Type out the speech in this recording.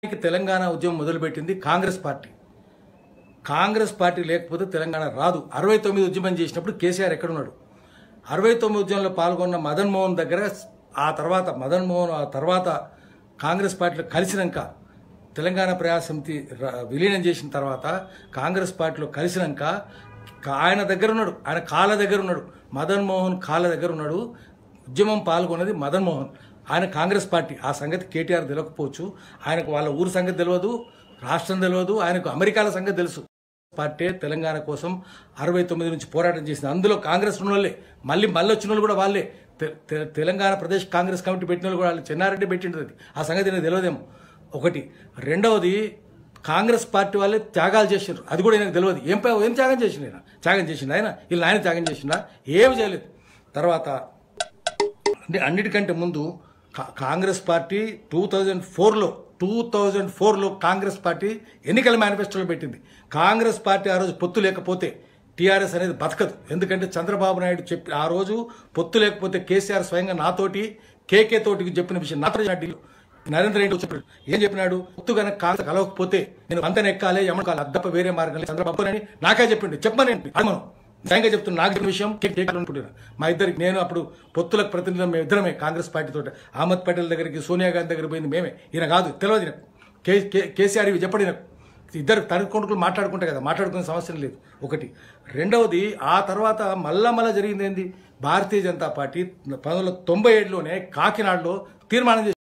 తెలంగాణ ఉద్యమం మొదలుపెట్టింది Congress party Congress party లేకపోతే తెలంగాణ రాదు అరవై తొమ్మిది ఉద్యమం చేసినప్పుడు కేసీఆర్ ఎక్కడున్నాడు అరవై తొమ్మిది ఉద్యమంలో పాల్గొన్న మదన్ మోహన్ దగ్గర ఆ తర్వాత మదన్ మోహన్ ఆ తర్వాత కాంగ్రెస్ పార్టీలో కలిసినాక తెలంగాణ ప్రజా సమితి ర- విలీనం చేసిన తర్వాత కాంగ్రెస్ పార్టీలో కలిసినాక కా- ఆయన దగ్గర ఉన్నాడు ఆయన కాళ్ళ దగ్గర ఉన్నాడు మదన్ మోహన్ కాళ్ళ దగ్గర ఉన్నాడు ఉద్యమం పాల్గొన్నది మదన్ మోహన్ ఆయన కాంగ్రెస్ పార్టీ ఆ సంగతి కేటీఆర్ తెలియకపోవచ్చు ఆయనకు వాళ్ళ ఊరు సంగతి తెలియదు రాష్ట్రం తెలియదు ఆయనకు అమెరికాల సంగతి తెలుసు పార్టీ తెలంగాణ కోసం అరవై తొమ్మిది నుంచి పోరాటం చేసింది అందులో కాంగ్రెస్ ఉన్న వాళ్ళే మళ్ళీ మళ్ళీ వచ్చిన వాళ్ళు కూడా వాళ్ళే తె- తె- తెలంగాణ ప్రదేశ్ కాంగ్రెస్ కమిటీ పెట్టిన వాళ్ళు కూడా వాళ్ళు చెన్నారెడ్డి పెట్టిండదు ఆ సంగతి నాకు తెలియదేమో ఒకటి రెండవది కాంగ్రెస్ పార్టీ వాళ్ళే త్యాగాలు చేసిండ్రు అది కూడా నాకు తెలియదు ఏం ప- ఏం త్యాగం చేసిండు ఆయన త్యాగం చేసిండు ఆయన వీళ్ళు ఆయన త్యాగం చేసిండా ఏమి చేయలేదు తర్వాత అంటే అన్నిటికంటే ముందు కా- కాంగ్రెస్ పార్టీ టూ థౌజండ్ ఫోర్లో టూ థౌజండ్ ఫోర్లో కాంగ్రెస్ పార్టీ ఎన్నికల మేనిఫెస్టోలో పెట్టింది కాంగ్రెస్ పార్టీ ఆ రోజు పొత్తు లేకపోతే టీఆర్ఎస్ అనేది బతకదు ఎందుకంటే చంద్రబాబు నాయుడు చెప్పి ఆ రోజు పొత్తు లేకపోతే కేసీఆర్ స్వయంగా నాతోటి కేకే తోటికి చెప్పిన విషయం నాతో చెప్పిన నరేంద్ర రెడ్డి చెప్పాడు ఏం చెప్పినాడు పొత్తు కనుక కాంగ్రెస్ కలవకపోతే నేను అంతనే ఎక్కాలి ఎమ్మకాలి అద్దప్ప వేరే మార్గం లేదు. చంద్రబాబు అని నాకే చెప్పిండు చెప్పమని అడమను స్వయంగా చెప్తున్నా నాకు చెప్పిన విషయం కేక్ కేక్ అనుకుంటున్నా మా ఇద్దరికి నేను అప్పుడు పొత్తులకు ప్రతినిధులు మేము ఇద్దరమే కాంగ్రెస్ పార్టీ తోటి అహ్మద్ పటేల్ దగ్గరికి సోనియా గాంధీ దగ్గర పోయింది మేమే ఈయన కాదు తెలియదు ఈయనకు. కే కే- కేసీఆర్ ఇవి చెప్పండి నాకు ఇద్దరు తల్లి కొడుకులు మాట్లాడుకుంటే కదా మాట్లాడుకునే సమస్య లేదు ఒకటి రెండవది ఆ తర్వాత మళ్ళా మళ్ళా జరిగింది ఏంది భారతీయ జనతా పార్టీ పంతొమ్మిది వందల తొంభై ఏడులోనే కాకినాడలో తీర్మానం చేసి